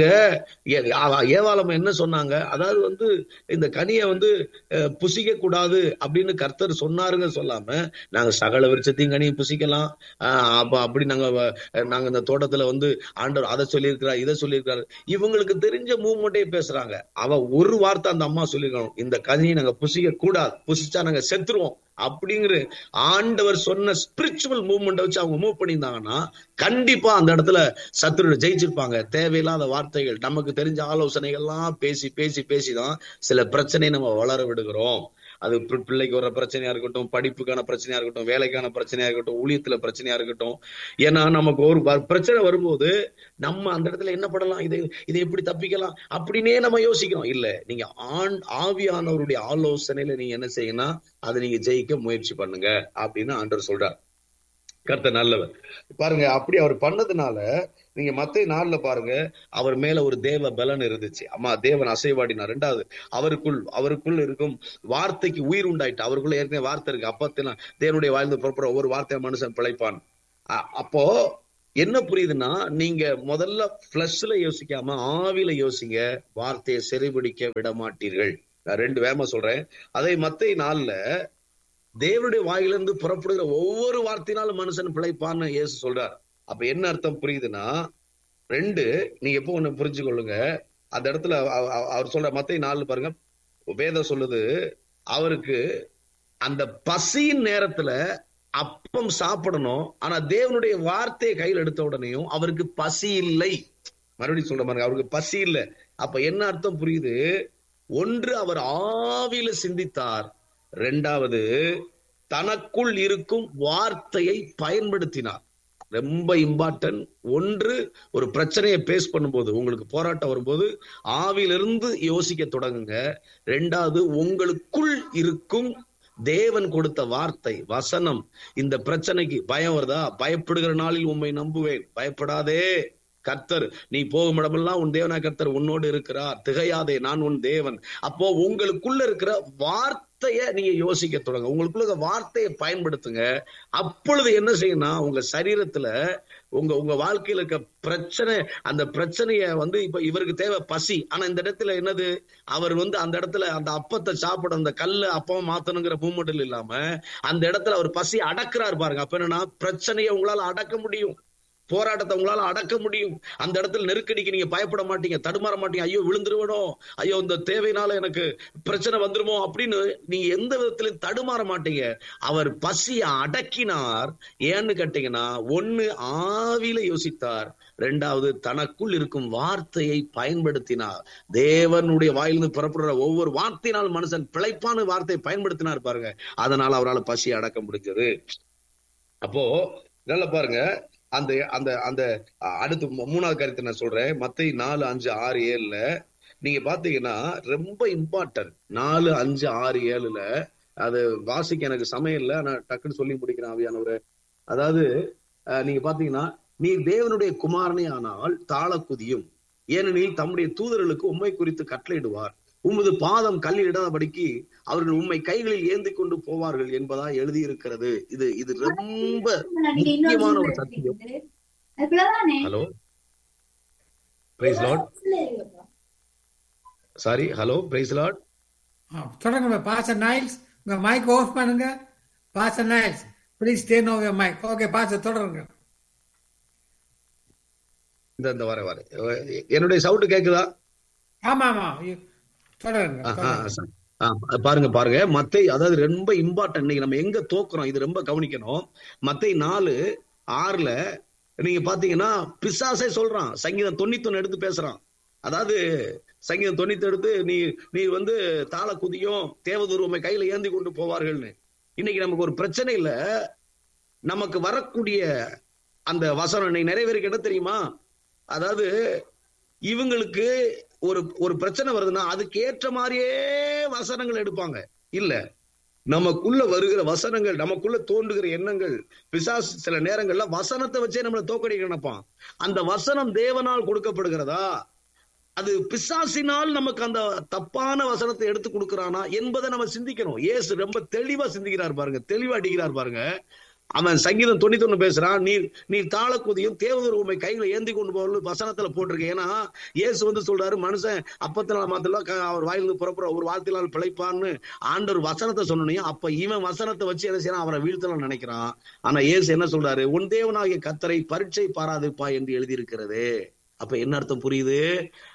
ஏவாளம் என்ன சொன்னாங்க அதாவது வந்து இந்த கனியை வந்து புசிக்க கூடாது அப்படின்னு கர்த்தர் சொன்னாருங்க சொல்லாம நாங்க சகல விருட்சத்தையும் கனியை புசிக்கலாம் அப்ப அப்படி நாங்க நாங்க இந்த தோட்டத்துல வந்து ஆண்டவர் அதை சொல்லியிருக்கிறார் இதை சொல்லியிருக்கிறாரு இவங்களுக்கு தெரிஞ்ச மூவ்மெண்ட்டே பேசுறாங்க அவ ஒரு வார்த்தை அந்த அம்மா சொல்லிருக்கணும் இந்த கனியை நாங்க புசிக்க கூடாது புசிச்சா நாங்க செத்துருவோம் அப்படிங்கிற ஆண்டவர் சொன்ன ஸ்பிரிச்சுவல் மூவ்மெண்ட் வச்சு அவங்க மூவ் பண்ணியிருந்தாங்கன்னா கண்டிப்பா அந்த இடத்துல சத்துரு ஜெயிச்சிருப்பாங்க தேவையில்லாத வார்த்தைகள் நமக்கு தெரிஞ்ச ஆலோசனைகள்லாம் பேசி பேசி பேசிதான் சில பிரச்சனையை நம்ம வளர விடுகிறோம் அது பி- பிள்ளைக்கு வர பிரச்சனையா இருக்கட்டும் படிப்புக்கான பிரச்சனையா இருக்கட்டும் வேலைக்கான பிரச்சனையா இருக்கட்டும் ஊழியத்துல பிரச்சனையா இருக்கட்டும் ஏன்னா நமக்கு ஒரு வ- பிரச்சனை வரும்போது நம்ம அந்த இடத்துல என்ன பண்ணலாம் இதை இதை எப்படி தப்பிக்கலாம் அப்படின்னே நம்ம யோசிக்கிறோம் இல்ல நீங்க ஆண் ஆவியானவருடைய ஆலோசனையில நீங்க என்ன செய்யணும் அதை நீங்க ஜெயிக்க முயற்சி பண்ணுங்க அப்படின்னு ஆண்டவர் சொல்றார் கர்த்தர் நல்லவர் பாருங்க அப்படி அவர் பண்ணதுனால நீங்க மத்திய நாள்ல பாருங்க அவர் மேல ஒரு தேவ பலன் இருந்துச்சு அம்மா தேவன் அசைவாடினார் ரெண்டாவது அவருக்குள் அவருக்குள் இருக்கும் வார்த்தைக்கு உயிர் உண்டாயிட்டு அவருக்குள்ள ஏற்கனவே வார்த்தை இருக்கு அப்பத்திலாம் தேவனுடைய வாழ்ந்து புறப்படுற ஒவ்வொரு வார்த்தை மனுஷன் பிழைப்பான் அ- அப்போ என்ன புரியுதுன்னா நீங்க முதல்ல பிளஸ்ல யோசிக்காம ஆவில யோசிங்க வார்த்தையை சிறைபிடிக்க விட மாட்டீர்கள் நான் ரெண்டு வேகமா சொல்றேன் அதை மத்திய நாள்ல தேவனுடைய வாயிலிருந்து புறப்படுகிற ஒவ்வொரு வார்த்தையினாலும் மனுஷன் பிழைப்பான்னு இயேசு சொல்றார் அப்ப என்ன அர்த்தம் புரியுதுன்னா ரெண்டு நீங்க எப்போ ஒண்ணு புரிஞ்சு கொள்ளுங்க அந்த இடத்துல அவ- அவ- அவர் சொல்ற மத்திய நாலு பாருங்க வேதம் சொல்லுது அவருக்கு அந்த பசியின் நேரத்துல அப்பம் சாப்பிடணும் ஆனா தேவனுடைய வார்த்தையை கையில் எடுத்த உடனேயும் அவருக்கு பசி இல்லை மறுபடியும் சொல்ற பாருங்க அவருக்கு பசி இல்லை அப்ப என்ன அர்த்தம் புரியுது ஒன்று அவர் ஆவியில சிந்தித்தார் ரெண்டாவது தனக்குள் இருக்கும் வார்த்தையை பயன்படுத்தினார் ரொம்ப இம்பார்ட்டன்ட் ஒன்று ஒரு பிரச்சனையை பேஸ் பண்ணும்போது உங்களுக்கு போராட்டம் வரும்போது ஆவிலிருந்து யோசிக்க தொடங்குங்க ரெண்டாவது உங்களுக்குள் இருக்கும் தேவன் கொடுத்த வார்த்தை வசனம் இந்த பிரச்சனைக்கு பயம் வருதா பயப்படுகிற நாளில் உண்மை நம்புவேன் பயப்படாதே கர்த்தர் நீ போகும் இடமெல்லாம் உன் தேவனா கர்த்தர் உன்னோடு இருக்கிறார் திகையாதே நான் உன் தேவன் அப்போ உங்களுக்குள்ள இருக்கிற வார்த்தைய நீங்க யோசிக்க தொடங்க உங்களுக்குள்ள இருக்கிற வார்த்தையை பயன்படுத்துங்க அப்பொழுது என்ன செய்யணும் உங்க சரீரத்துல உங்க உங்க வாழ்க்கையில இருக்க பிரச்சனை அந்த பிரச்சனைய வந்து இப்ப இவருக்கு தேவை பசி ஆனா இந்த இடத்துல என்னது அவர் வந்து அந்த இடத்துல அந்த அப்பத்தை சாப்பிட அந்த கல்ல அப்பம் மாத்தணுங்கிற மூமெண்ட் இல்லாம அந்த இடத்துல அவர் பசி அடக்குறாரு பாருங்க அப்ப என்னன்னா பிரச்சனையை உங்களால அடக்க முடியும் போராட்டத்தை உங்களால அடக்க முடியும் அந்த இடத்துல நெருக்கடிக்கு நீங்க பயப்பட மாட்டீங்க தடுமாற மாட்டீங்க ஐயோ விழுந்துருவனோ ஐயோ இந்த தேவையினால எனக்கு பிரச்சனை வந்துருமோ அப்படின்னு நீங்க எந்த விதத்திலும் தடுமாற மாட்டீங்க அவர் பசியை அடக்கினார் ஏன்னு கேட்டீங்கன்னா ஒண்ணு ஆவில யோசித்தார் ரெண்டாவது தனக்குள் இருக்கும் வார்த்தையை பயன்படுத்தினார் தேவனுடைய வாயிலிருந்து புறப்படுற ஒவ்வொரு வார்த்தையினால் மனுஷன் பிழைப்பான வார்த்தையை பயன்படுத்தினார் பாருங்க அதனால அவரால் பசியை அடக்க முடிஞ்சது அப்போ நல்லா பாருங்க அந்த அந்த அந்த அஹ், அடுத்து மூ- மூணாவது கருத்து நான் சொல்றேன் மத்தை நாலு அஞ்சு ஆறு ஏழுல நீங்க பாத்தீங்கன்னா ரொம்ப இம்பார்ட்டன்ட் நாலு அஞ்சு ஆறு ஏழுல அது வாசிக்க எனக்கு சமயம் இல்லை நான் டக்குன்னு சொல்லி முடிக்கிறேன் ஆவியானவரே அதாவது அஹ், நீங்க பாத்தீங்கன்னா நீ தேவனுடைய குமாரனே ஆனால் தாள குதியும் ஏனெனில் தம்முடைய தூதர்களுக்கு உண்மை குறித்து கட்டளையிடுவார் உமது பாதம் கல்லில் இடாதபடிக்கு அவர்கள் உம்மை கைகளில் ஏந்தி கொண்டு போவார்கள் என்பதா எழுதியிருக்கிறது இது இது ரொம்ப முக்கியமான ஒரு சத்தியம்
அதுக்குள்ளதானே
hello praise lord sorry hello praise lord
ஆ, தொடருங்க பாச நைல்ஸ் உங்க மைக் ஆஃப் பண்ணுங்க பாச Niles please then over your mic okay பாச தொடருங்க
இந்த இந்த வர வர என்னுடைய சவுண்ட் கேக்குதா
ஆமா ஆமா you- தொடருங்க
ஆ, ஆ,
தொடருங்க.
சரி. ஆ, பாருங்க பாருங்க மத்தை அதாவது ரொம்ப இம்பார்ட்டன்ட் இன்னைக்கு நம்ம எங்க தோக்குறோம் இது ரொம்ப கவனிக்கணும் மத்தை நாலு ஆறுல நீங்க பாத்தீங்கன்னா பிசாசே சொல்றான் சங்கீதம் தொண்ணூத்தொன்னு எடுத்து பேசுறான் அதாவது சங்கீதம் தொண்ணூத்தி எடுத்து நீ நீ வந்து தாள குதியும் தேவதூர்வமை கையில ஏந்தி கொண்டு போவார்கள்னு இன்னைக்கு நமக்கு ஒரு பிரச்சனை இல்ல நமக்கு வரக்கூடிய அந்த வசனம் இன்னைக்கு நிறைய பேருக்கு என்ன தெரியுமா அதாவது இவங்களுக்கு ஒரு ஒரு பிரச்சனை வருதுன்னா அதுக்கு ஏற்ற மாதிரியே வசனங்கள் எடுப்பாங்க இல்ல நமக்குள்ள வருகிற வசனங்கள் நமக்குள்ள தோன்றுகிற எண்ணங்கள் பிசாசு சில நேரங்கள்ல வசனத்தை வச்சே நம்மளை தோக்கடிக்க நினைப்பான் அந்த வசனம் தேவனால் கொடுக்கப்படுகிறதா அது பிசாசினால் நமக்கு அந்த தப்பான வசனத்தை எடுத்து கொடுக்கறானா என்பதை நம்ம சிந்திக்கணும் இயேசு ரொம்ப தெளிவா சிந்திக்கிறார் பாருங்க தெளிவா அடிக்கிறார் பாருங்க அவன் சங்கீதம் தொண்ணூத்தொன்னு பேசுறான் நீர் நீர் தாளக்குதியும் தேவதூர் உண்மை கையில ஏந்தி கொண்டு போகணும் வசனத்துல போட்டிருக்கு ஏன்னா இயேசு வந்து சொல்றாரு மனுஷன் அப்பத்தினால மாத்திரம் க- அவர் வாயிலிருந்து புறப்புற ஒரு வார்த்தையினால் பிழைப்பான்னு ஆண்டவர் வசனத்தை சொன்னனையும் அப்ப இவன் வசனத்தை வச்சு என்ன செய்யறான் அவரை வீழ்த்தலாம் நினைக்கிறான் ஆனா இயேசு என்ன சொல்றாரு உன் தேவனாகிய கத்தரை பரீட்சை பாராதிப்பா என்று எழுதியிருக்கிறது அப்ப என்ன அர்த்தம் புரியுது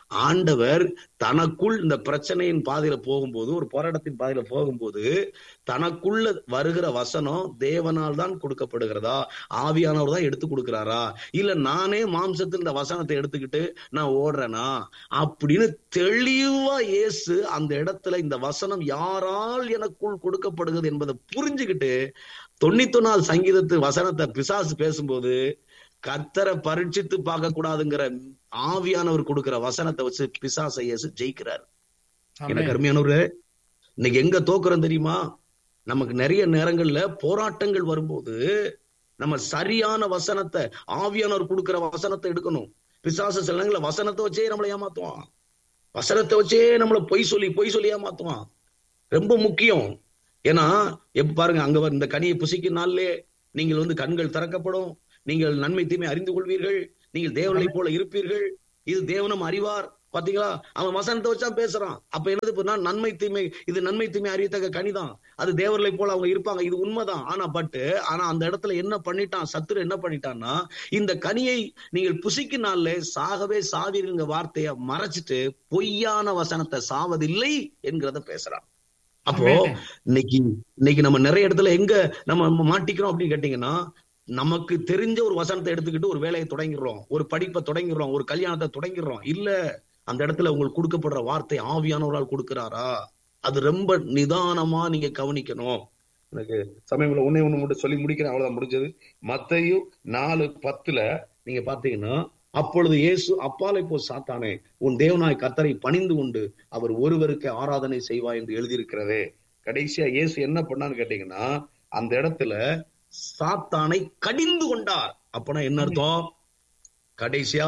ஆண்டவர் தனக்குள் இந்த பிரச்சனையின் பாதையில போகும்போது ஒரு போராட்டத்தின் பாதையில போகும்போது தனக்குள்ள வருகிற வசனம் தேவனால் தான் கொடுக்கப்படுகிறதா ஆவியானவர் தான் எடுத்து கொடுக்கிறாரா இல்ல நானே மாம்சத்தில் இந்த வசனத்தை எடுத்துக்கிட்டு நான் ஓடுறேனா அப்படின்னு தெளிவா இயேசு அந்த இடத்துல இந்த வசனம் யாரால் எனக்குள் கொடுக்கப்படுகிறது என்பதை புரிஞ்சுக்கிட்டு தொண்ணூத்தொன்னாவது சங்கீதத்து வசனத்தை பிசாசு பேசும்போது கத்தரை பரீட்சித்து பார்க்க கூடாதுங்கிற ஆவியானவர் கொடுக்கிற வசனத்தை வச்சு பிசாசை இயேசு ஜெயிக்கிறார் எனக்கு அருமையானவரு இன்னைக்கு எங்க தோக்குறோம் தெரியுமா நமக்கு நிறைய நேரங்கள்ல போராட்டங்கள் வரும்போது நம்ம சரியான வசனத்தை ஆவியானவர் கொடுக்கிற வசனத்தை எடுக்கணும் பிசாசு சில நேரங்களில் வசனத்தை வச்சே நம்மளை ஏமாத்துவான் வசனத்தை வச்சே நம்மளை பொய் சொல்லி பொய் சொல்லி ஏமாத்துவான் ரொம்ப முக்கியம் ஏன்னா எப்ப பாருங்க அங்க வர- இந்த கனியை புசிக்கும் நாள்லே நீங்கள் வந்து கண்கள் திறக்கப்படும் நீங்கள் நன்மை தீமை அறிந்து கொள்வீர்கள் நீங்கள் தேவனை போல இருப்பீர்கள் இது தேவனும் அறிவார் பாத்தீங்களா அவன் வசனத்தை வச்சா பேசுறான் அப்ப என்னது இப்ப நான் நன்மை தீமை இது நன்மை தீமை அறியத்தக்க கனிதான் அது தேவர்களை போல அவங்க இருப்பாங்க இது உண்மைதான் ஆனா பட்டு ஆனா அந்த இடத்துல என்ன பண்ணிட்டான் சத்துரு என்ன பண்ணிட்டான்னா இந்த கனியை நீங்கள் புசிக்கும் நாள்ல சாகவே சாவீருங்க வார்த்தைய மறைச்சிட்டு பொய்யான வசனத்தை சாவதில்லை என்கிறத பேசுறான் அப்போ
Amen.
இன்னைக்கு இன்னைக்கு நம்ம நிறைய இடத்துல எங்க நம்ம மாட்டிக்கிறோம் அப்படின்னு கேட்டீங்கன்னா நமக்கு தெரிஞ்ச ஒரு வசனத்தை எடுத்துக்கிட்டு ஒரு வேலையை தொடங்கிடுறோம் ஒரு படிப்பை தொடங்கிடுறோம் ஒரு கல்யாணத்தை தொடங்கிடுறோம் இல்ல அந்த இடத்துல உங்களுக்கு கொடுக்கப்படுற வார்த்தை ஆவியானவரால் கொடுக்கிறாரா அது ரொம்ப நிதானமா நீங்க கவனிக்கணும் எனக்கு சமயங்கள ஒண்ணே ஒண்ணு மட்டும் சொல்லி முடிக்கிறேன் அவ்வளவுதான் முடிஞ்சது மத்தையும் நாலு பத்துல நீங்க பாத்தீங்கன்னா அப்பொழுது இயேசு அப்பாலை போ சாத்தானே உன் தேவனாய் கத்தரை பணிந்து கொண்டு அவர் ஒருவருக்கு ஆராதனை செய்வா என்று எழுதியிருக்கிறதே கடைசியா இயேசு என்ன பண்ணான்னு கேட்டீங்கன்னா அந்த இடத்துல சாத்தானை கடிந்து கொண்டார் அப்பனா என்ன அர்த்தம் கடைசியா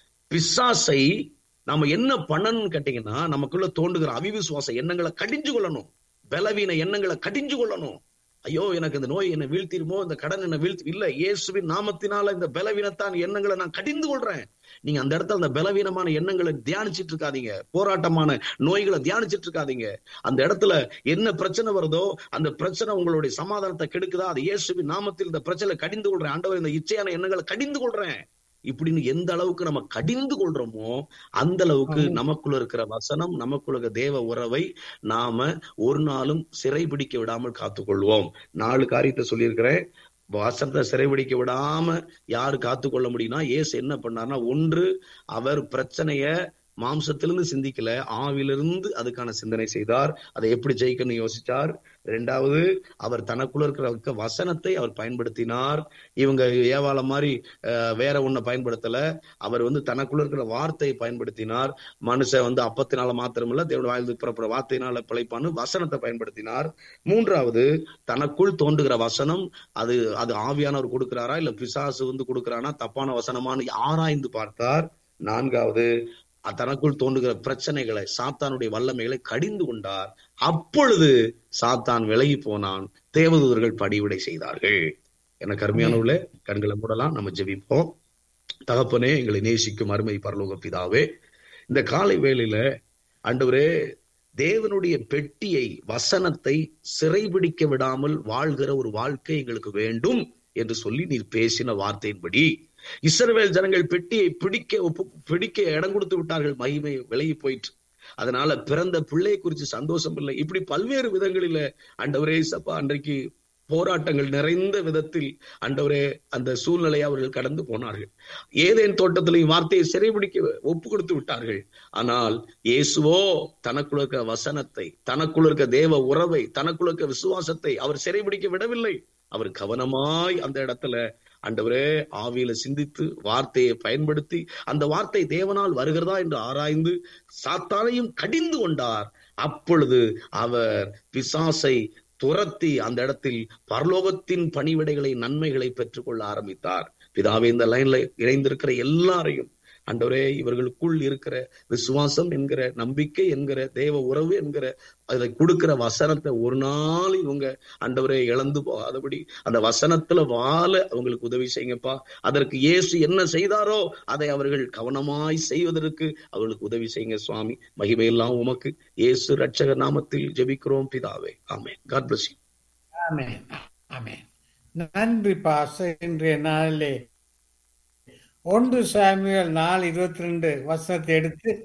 பிசாசை நாம என்ன பண்ணணும்னு கேட்டீங்கன்னா நமக்குள்ள தோன்றுகிற அவிவிசுவாச எண்ணங்களை கடிஞ்சு கொள்ளணும் பலவீன எண்ணங்களை கடிஞ்சு கொள்ளணும் ஐயோ எனக்கு இந்த நோய் என்ன வீழ்த்திருமோ இந்த கடன் என்ன வீழ்த்தி இல்ல இயேசுவின் நாமத்தினால இந்த பலவீனத்தான் எண்ணங்களை நான் கடிந்து கொள்றேன் நீங்க அந்த இடத்துல அந்த பலவீனமான எண்ணங்களை தியானிச்சிட்டு இருக்காதீங்க போராட்டமான நோய்களை தியானிச்சிட்டு இருக்காதீங்க அந்த இடத்துல என்ன பிரச்சனை வருதோ அந்த பிரச்சனை உங்களுடைய சமாதானத்தை கெடுக்குதா அது இயேசுவின் நாமத்தில் இந்த பிரச்சனை கடிந்து கொள்றேன் ஆண்டவர் இந்த இச்சையான எண்ணங்களை கடிந்து கொள்றேன் இப்படின்னு எந்த அளவுக்கு நம்ம கடிந்து கொள்றோமோ அந்த அளவுக்கு
ஆமென்.
நமக்குள்ள இருக்கிற வசனம் நமக்குள்ள இருக்கிற தேவ உறவை நாம ஒரு நாளும் சிறைபிடிக்க விடாமல் காத்துக்கொள்வோம் நாலு காரியத்தை சொல்லியிருக்கிறேன் வசனத்தை சிறைபிடிக்க விடாம யாரு காத்துக்கொள்ள முடியும்னா இயேசு என்ன பண்ணார்னா ஒன்று அவர் பிரச்சனைய மாம்சத்திலிருந்து சிந்திக்கல ஆவிலிருந்து அதுக்கான சிந்தனை செய்தார் அதை எப்படி ஜெயிக்கணும்னு யோசிச்சார் ரெண்டாவது அவர் தனக்குள்ள இருக்கிற வசனத்தை அவர் பயன்படுத்தினார் இவங்க ஏவாள மாதிரி அஹ், வேற ஒண்ண பயன்படுத்தல அவர் வந்து தனக்குள்ள இருக்கிற வார்த்தையை பயன்படுத்தினார் மனுஷன் வந்து அப்பத்தினால மாத்திரமில்ல தேவனுடைய வாயிலிருந்து புறப்படுற வார்த்தையினால பிழைப்பான்னு வசனத்தை பயன்படுத்தினார் மூன்றாவது தனக்குள் தோன்றுகிற வசனம் அது அது ஆவியானவர் கொடுக்கிறாரா இல்ல பிசாசு வந்து கொடுக்கிறானா தப்பான வசனமான்னு ஆராய்ந்து பார்த்தார் நான்காவது அ- தனக்குள் தோன்றுகிற பிரச்சனைகளை சாத்தானுடைய வல்லமைகளை கடிந்து கொண்டார் அப்பொழுது சாத்தான் விலகி போனான் தேவதூதர்கள் படிவிடை செய்தார்கள் எனக்கு அருமையானவர்களே கண்களை மூடலாம் நம்ம ஜெபிப்போம் தகப்பனே எங்களை நேசிக்கும் அருமை பரலோக பிதாவே இந்த காலை வேளையில ஆண்டவரே தேவனுடைய பெட்டியை வசனத்தை சிறைபிடிக்க விடாமல் வாழ்கிற ஒரு வாழ்க்கை எங்களுக்கு வேண்டும் என்று சொல்லி நீர் பேசின வார்த்தையின்படி இஸ்ரவேல் ஜனங்கள் பெட்டியை பிடிக்க ஒப்பு பிடிக்க இடம் கொடுத்து விட்டார்கள் மகிமை விலகி போயிற்று அதனால பிறந்த பிள்ளை குறித்து சந்தோஷம் இல்லை இப்படி பல்வேறு விதங்களில ஆண்டவரே சப்பா அன்றைக்கு போராட்டங்கள் நிறைந்த விதத்தில் ஆண்டவரே அந்த சூழ்நிலையை அவர்கள் கடந்து போனார்கள் ஏதேன் தோட்டத்திலையும் வார்த்தையை சிறைபிடிக்க ஒப்பு கொடுத்து விட்டார்கள் ஆனால் இயேசுவோ தனக்குள்ள இருக்க வசனத்தை தனக்குள்ள இருக்க தேவ உறவை தனக்குள்ள இருக்க விசுவாசத்தை அவர் சிறைபிடிக்க விடவில்லை அவர் கவனமாய் அந்த இடத்துல ஆண்டவரே ஆவியில சிந்தித்து வார்த்தையை பயன்படுத்தி அந்த வார்த்தை தேவனால் வருகிறதா என்று ஆராய்ந்து சாத்தானையும் கடிந்து கொண்டார் அப்பொழுது அவர் பிசாசை துரத்தி அந்த இடத்தில் பரலோகத்தின் பணிவிடைகளை நன்மைகளை பெற்றுக்கொள்ள ஆரம்பித்தார் பிதாவே இந்த லைன்ல இணைந்திருக்கிற எல்லாரையும் ஆண்டவரே இவர்களுக்குள் இருக்கிற விசுவாசம் என்கிற நம்பிக்கை என்கிற தேவ உறவு என்கிற அதை கொடுக்கிற வசனத்தை ஒரு நாள் இவங்க ஆண்டவரே இழந்து போகாதபடி அந்த வசனத்துல வாழ அவங்களுக்கு உதவி செய்யுங்கப்பா அதற்கு இயேசு என்ன செய்தாரோ அதை அவர்கள் கவனமாய் செய்வதற்கு அவர்களுக்கு உதவி செய்யுங்க சுவாமி மகிமையெல்லாம் உமக்கு இயேசு ரட்சக நாமத்தில் ஜெபிக்கிறோம் பிதாவே amen god bless you
amen amen நன்றி பாச இன்றைய நாளிலே ஒன்று சாமியல் நாலு இருபத்தி ரெண்டு வசனத்தை எடுத்து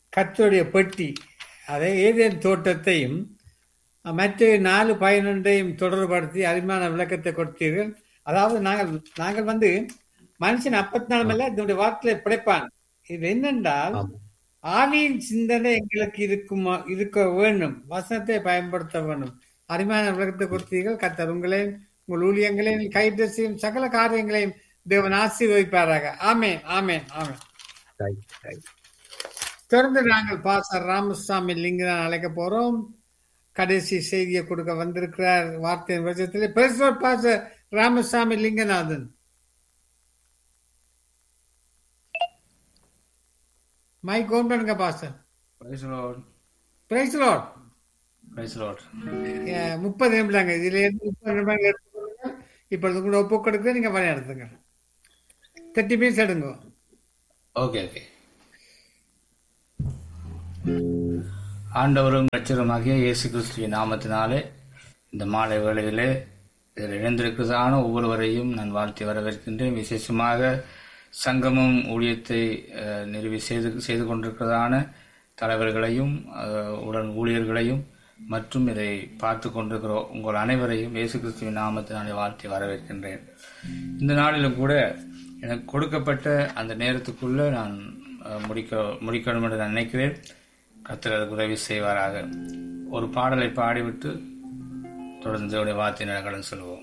கர்த்தருடைய பெட்டி அதை ஏதேன் தோட்டத்தையும் மற்ற நாலு பதினொன்றையும் தொடர்படுத்தி அருமையான விளக்கத்தை கொடுத்தீர்கள் அதாவது நாங்கள் நாங்கள் வந்து மனுஷன் அப்பத்தி நாள் மேல இதனுடைய வார்த்தையை படைப்பான் இது என்னென்றால்
ஆமா.
ஆவியின் சிந்தனை எங்களுக்கு இருக்குமா இருக்க வேண்டும் வசனத்தை பயன்படுத்த வேண்டும் அருமையான விளக்கத்தை கொடுத்தீர்கள் கத்தர் உங்களையும் உங்கள் ஊழியங்களையும் கைது செய்யும் சகல காரியங்களையும் தேவன் ஆசீர்வதிப்பாராக ஆமென் ஆமென் ஆமென்
Thank you, thank you.
தொடர்ந்து நாங்கள் பாசர் ராமசாமி லிங்கதான் அழைக்க போறோம் கடைசி செய்தியை கொடுக்க வந்திருக்கிறார் வார்த்தையின் வருஷத்தில் பிரசோட் பாச ராமசாமி லிங்கநாதன் மைக் ஓன் பண்ணுங்க பாசர்
Praise the Lord.
Praise lord
Praise the Lord.
முப்பது நிமிடங்க இதுல இருந்து முப்பது நிமிடங்கள் எடுத்துக்கொள்ளுங்க இப்பொழுது கூட ஒப்பு கொடுக்க நீங்க வரைய எடுத்துங்க தேர்ட்டி மினிட்ஸ் எடுங்க
ஓகே ஓகே ஆண்டவரும் ரட்சகருமாகிய இயேசு கிறிஸ்துவின் நாமத்தினாலே இந்த மாலை வேளையிலே இதில் இணைந்திருக்கிறதான ஒவ்வொருவரையும் நான் வாழ்த்தி வரவேற்கின்றேன் விசேஷமாக சங்கமம் ஊழியத்தை அஹ், நிறுவி செய்து செய்து கொண்டிருக்கிறதான தலைவர்களையும் அஹ், உடன் ஊழியர்களையும் மற்றும் இதை பார்த்து கொண்டிருக்கிற உங்கள் அனைவரையும் இயேசு கிறிஸ்துவின் நாமத்தினாலே வாழ்த்தி வரவேற்கின்றேன் இந்த நாளிலும் கூட எனக்கு கொடுக்கப்பட்ட அந்த நேரத்துக்குள்ள நான் அஹ், முடிக்க முடிக்கணும் என்று நான் நினைக்கிறேன் கர்த்தர் அதுக்கு உதவி செய்வாராக ஒரு பாடலை பாடிவிட்டு தொடர்ந்து தேவனுடைய வார்த்தை கடந்து சொல்லுவோம்